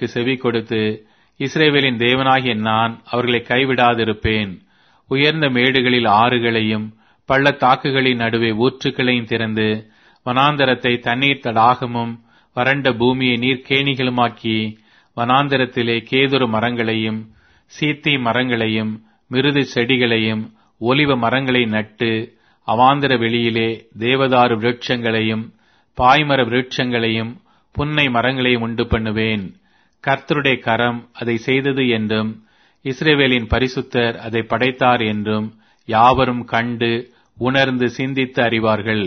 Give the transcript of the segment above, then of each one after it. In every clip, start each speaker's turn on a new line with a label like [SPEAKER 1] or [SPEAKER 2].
[SPEAKER 1] சத்தத்திற்கு செவி கொடுத்து இஸ்ரேவேலின் தேவனாகிய நான் அவர்களை கைவிடாதிருப்பேன் உயர்ந்த மேடுகளில் ஆறுகளையும் பள்ளத்தாக்குகளின் நடுவே ஊற்றுக்களையும் திறந்து வனாந்தரத்தை தண்ணீர் தடாகமும் வறண்ட பூமியை நீர்க்கேணிகளுமாக்கி வனாந்தரத்திலே கேதுரு மரங்களையும் சீத்தி மரங்களையும் மிருது செடிகளையும் ஒலிவ மரங்களை நட்டு அவாந்தர வெளியிலே தேவதாரு விருட்சங்களையும் பாய்மர விருட்சங்களையும் புன்னை மரங்களையும் உண்டு பண்ணுவேன் கர்த்தருடைய கரம் அதை செய்தது என்றும் இஸ்ரேவேலின் பரிசுத்தர் அதை படைத்தார் என்றும் யாவரும் கண்டு உணர்ந்து சிந்தித்து அறிவார்கள்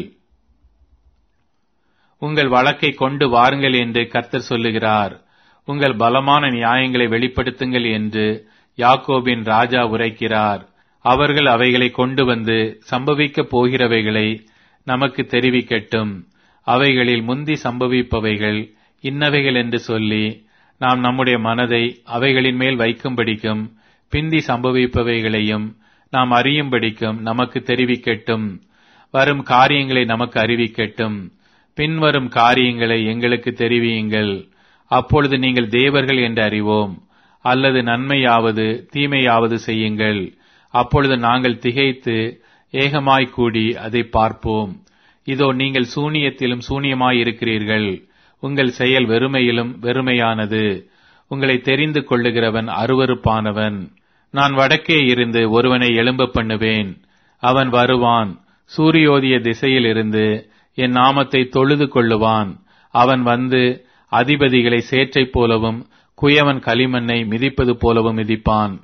[SPEAKER 1] உங்கள் வழக்கை கொண்டு வாருங்கள் என்று கர்த்தர் சொல்லுகிறார் உங்கள் பலமான நியாயங்களை வெளிப்படுத்துங்கள் என்று யாக்கோபின் ராஜா உரைக்கிறார் அவர்கள் அவைகளை கொண்டு வந்து சம்பவிக்கப் போகிறவைகளை நமக்கு தெரிவிக்கட்டும் அவைகளில் முந்தி சம்பவிப்பவைகள் இன்னவைகள் என்று சொல்லி நாம் நம்முடைய மனதை அவைகளின் மேல் வைக்கும்படிக்கும் பிந்தி சம்பவிப்பவைகளையும் நாம் அறியும்படிக்கும் நமக்கு தெரிவிக்கட்டும் வரும் காரியங்களை நமக்கு அறிவிக்கட்டும் பின்வரும் காரியங்களை எங்களுக்கு தெரிவியுங்கள் அப்பொழுது நீங்கள் தேவர்கள் என்று அறிவோம் அல்லது நன்மையாவது தீமையாவது செய்யுங்கள் அப்பொழுது நாங்கள் திகைத்து ஏகமாய் கூடி அதை பார்ப்போம் இதோ நீங்கள் சூனியத்திலும் சூனியமாயிருக்கிறீர்கள் உங்கள் செயல் வெறுமையிலும் வெறுமையானது உங்களை தெரிந்து கொள்ளுகிறவன் அருவருப்பானவன் நான் வடக்கே இருந்து ஒருவனை எழும்ப பண்ணுவேன் அவன் வருவான் சூரியோதிய திசையில் இருந்து என் நாமத்தை தொழுது கொள்ளுவான் அவன் வந்து அதிபதிகளை சேற்றைப் போலவும் குயவன் களிமண்ணை மிதிப்பது போலவும் மிதிப்பான்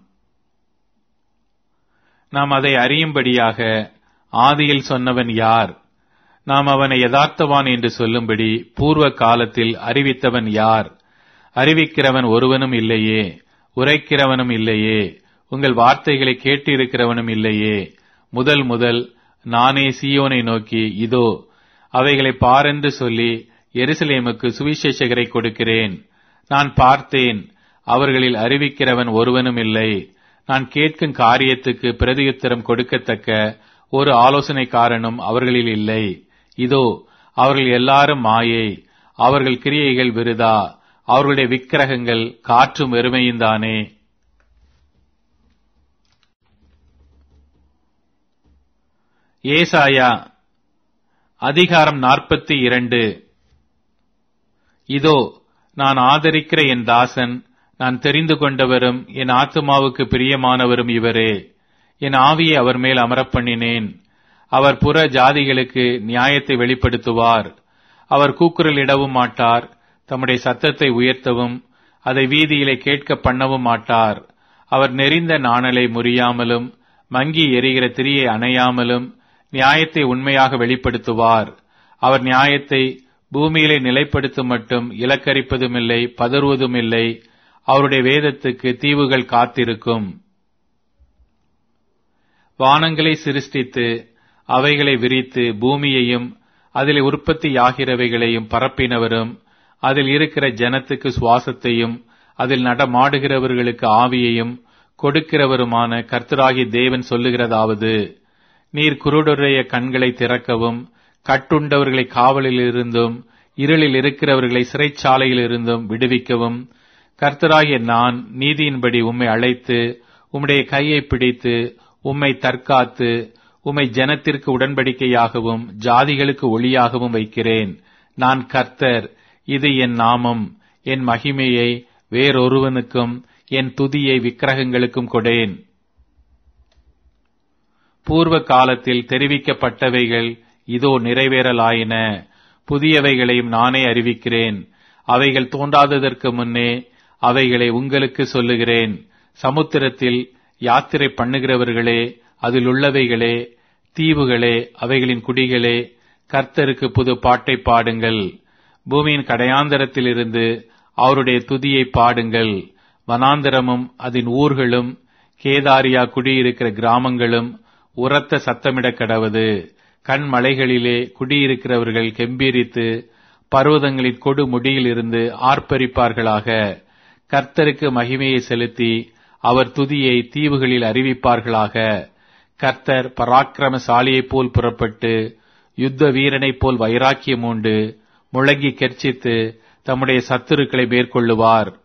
[SPEAKER 1] நாம் அதை அறியும்படியாக ஆதியில் சொன்னவன் யார் நாம் அவனை யதார்த்தவான் என்று சொல்லும்படி பூர்வ காலத்தில் அறிவித்தவன் யார் அறிவிக்கிறவன் ஒருவனும் இல்லையே உரைக்கிறவனும் இல்லையே உங்கள் வார்த்தைகளை கேட்டிருக்கிறவனும் இல்லையே முதல் முதல் நானே சீயோனை நோக்கி இதோ அவைகளை பாரென்று சொல்லி எருசலேமுக்கு சுவிசேஷகரை கொடுக்கிறேன் நான் பார்த்தேன் அவர்களில் அறிவிக்கிறவன் ஒருவனும் இல்லை நான் கேட்கும் காரியத்துக்கு பிரதியுத்தரம் கொடுக்கத்தக்க ஒரு ஆலோசனைக்காரனும் அவர்களில் இல்லை இதோ அவர்கள் எல்லாரும் மாயை அவர்கள் கிரியைகள் விருதா அவர்களுடைய விக்கிரகங்கள் காற்றும் வெறுமையும்தானே ஏசாயா அதிகாரம் நாற்பத்தி இரண்டு இதோ நான் ஆதரிக்கிற என் தாசன் நான் தெரிந்து கொண்டவரும் என் ஆத்துமாவுக்கு பிரியமானவரும் இவரே என் ஆவியை அவர் மேல் அமரப் பண்ணினேன் அவர் புற ஜாதிகளுக்கு நியாயத்தை வெளிப்படுத்துவார் அவர் கூக்குரலிடவும் மாட்டார் தம்முடைய சத்தத்தை உயர்த்தவும் அதை வீதியிலே கேட்க பண்ணவும் மாட்டார் அவர் நெறிந்த நாணலை முறியாமலும் மங்கி எரிகிற திரியை அணையாமலும் நியாயத்தை உண்மையாக வெளிப்படுத்துவார் அவர் நியாயத்தை பூமியிலே நிலைப்படுத்தும் மட்டும் இலக்கரிப்பதுமில்லை பதறுவதுமில்லை அவருடைய வேதத்துக்கு தீவுகள் காத்திருக்கும் வானங்களை சிருஷ்டித்து அவைகளை விரித்து பூமியையும் அதில் உற்பத்தியாகிறவைகளையும் பரப்பினவரும் அதில் இருக்கிற ஜனத்துக்கு சுவாசத்தையும் அதில் நடமாடுகிறவர்களுக்கு ஆவியையும் கொடுக்கிறவருமான கர்த்தராகி தேவன் சொல்லுகிறதாவது நீர் குருடுடைய கண்களை திறக்கவும் கட்டுண்டவர்களை காவலில் இருந்தும் இருளில் இருக்கிறவர்களை சிறைச்சாலையில் இருந்தும் விடுவிக்கவும் கர்த்தராகிய நான் நீதியின்படி உம்மை அழைத்து உம்முடைய கையை பிடித்து உம்மை தற்காத்து உம்மை ஜனத்திற்கு உடன்படிக்கையாகவும் ஜாதிகளுக்கு ஒளியாகவும் வைக்கிறேன் நான் கர்த்தர் இது என் நாமம் என் மகிமையை வேறொருவனுக்கும் என் துதியை விக்கிரகங்களுக்கும் கொடேன் பூர்வ காலத்தில் தெரிவிக்கப்பட்டவைகள் இதோ நிறைவேறலாயின புதியவைகளையும் நானே அறிவிக்கிறேன் அவைகள் தோன்றாததற்கு முன்னே அவைகளை உங்களுக்கு சொல்லுகிறேன் சமுத்திரத்தில் யாத்திரை பண்ணுகிறவர்களே அதில் உள்ளவைகளே தீவுகளே அவைகளின் குடிகளே கர்த்தருக்கு புது பாட்டை பாடுங்கள் பூமியின் கடையாந்தரத்திலிருந்து அவருடைய துதியை பாடுங்கள் வனாந்தரமும் அதன் ஊர்களும் கேதாரியா குடியிருக்கிற கிராமங்களும் உரத்த சத்தமிடக் கடவது கண்மலைகளிலே குடியிருக்கிறவர்கள் கெம்பீரித்து பர்வதங்களின் கொடு முடியில் இருந்து ஆர்ப்பரிப்பார்களாக கர்த்தருக்கு மகிமையை செலுத்தி அவர் துதியை தீவுகளில் அறிவிப்பார்களாக கர்த்தர் பராக்கிரமசாலியைப் போல் புறப்பட்டு யுத்த வீரனைப் போல் வைராக்கியம் உண்டு முழங்கி கெர்ச்சித்து தம்முடைய சத்துருக்களை மேற்கொள்ளுவார்